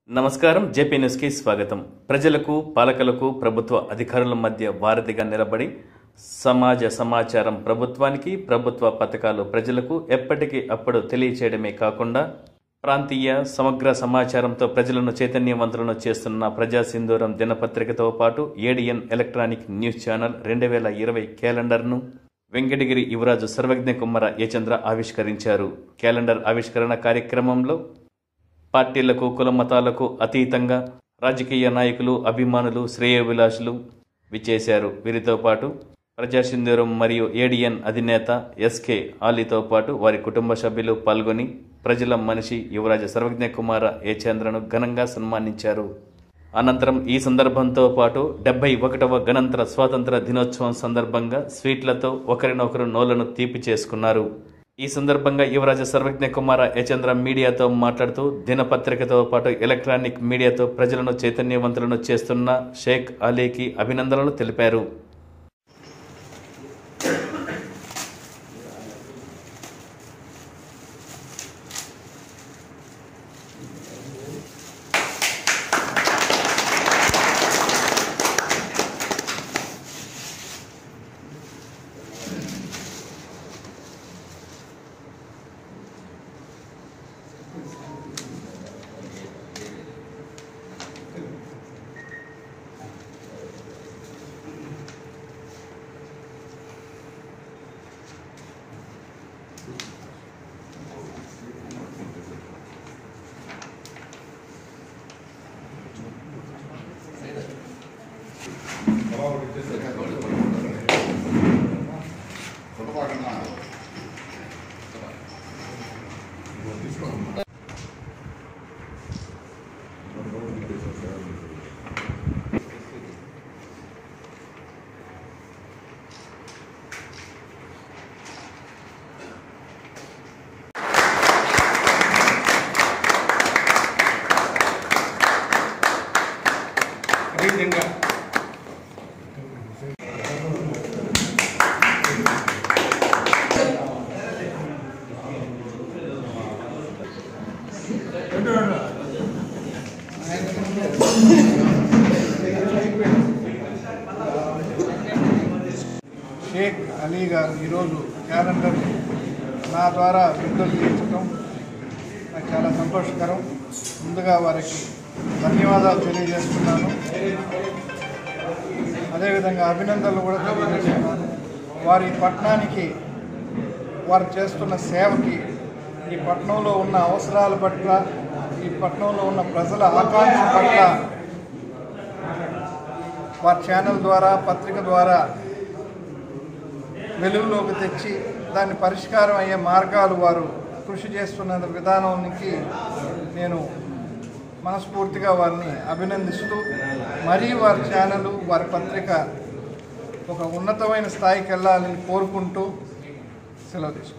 నమస్కారం జేపీ న్యూస్కి స్వాగతం ప్రజలకు పాలకులకు ప్రభుత్వ అధికారుల మధ్య వారధిగా నిలబడి సమాజ సమాచారం ప్రభుత్వానికి ప్రభుత్వ పథకాలు ప్రజలకు ఎప్పటికీ అప్పుడు తెలియచేయడమే కాకుండా ప్రాంతీయ సమగ్ర సమాచారంతో ప్రజలను చైతన్యవంతులను చేస్తున్న ప్రజా సింధూరం దినపత్రికతో పాటు ఏడిఎన్ ఎలక్ట్రానిక్ న్యూస్ ఛానల్ రెండు వేల ఇరవై క్యాలెండర్ను వెంకటగిరి యువరాజు సర్వజ్ఞ కుమ్మర యచంద్ర ఆవిష్కరించారు క్యాలెండర్ ఆవిష్కరణ కార్యక్రమంలో పార్టీలకు కుల మతాలకు అతీతంగా రాజకీయ నాయకులు అభిమానులు శ్రేయోభిలాషులు విచ్చేశారు వీరితో పాటు ప్రజాసింధూరం మరియు ఏడిఎన్ అధినేత ఎస్కే ఆలీతో పాటు వారి కుటుంబ సభ్యులు పాల్గొని ప్రజల మనిషి యువరాజ సర్వజ్ఞ కుమార ఏచంద్రను ఘనంగా సన్మానించారు అనంతరం ఈ సందర్భంతో పాటు డెబ్బై ఒకటవ గణంతర స్వాతంత్ర దినోత్సవం సందర్భంగా స్వీట్లతో ఒకరినొకరు నోలను తీపి చేసుకున్నారు ఈ సందర్భంగా యువరాజ సర్వజ్ఞ కుమార యచంద్ర మీడియాతో మాట్లాడుతూ దినపత్రికతో పాటు ఎలక్ట్రానిక్ మీడియాతో ప్రజలను చైతన్యవంతులను చేస్తున్న షేక్ అలీకి అభినందనలు తెలిపారు అదేవిధంగా షేక్ అలీ గారు ఈరోజు క్యాలెండర్ నా ద్వారా విడుదల చేయించడం నాకు చాలా సంతోషకరం ముందుగా వారికి ధన్యవాదాలు తెలియజేస్తున్నాను అదేవిధంగా అభినందనలు కూడా తెలియజేస్తున్నాను వారి పట్టణానికి వారు చేస్తున్న సేవకి ఈ పట్టణంలో ఉన్న అవసరాల పట్ల ఈ పట్టణంలో ఉన్న ప్రజల ఆకాంక్ష పట్ల వారి ఛానల్ ద్వారా పత్రిక ద్వారా వెలుగులోకి తెచ్చి దాన్ని పరిష్కారం అయ్యే మార్గాలు వారు కృషి చేస్తున్న విధానానికి నేను మనస్ఫూర్తిగా వారిని అభినందిస్తూ మరీ వారి ఛానల్ వారి పత్రిక ఒక ఉన్నతమైన స్థాయికి వెళ్ళాలని కోరుకుంటూ సెలవు తీసుకుంటాను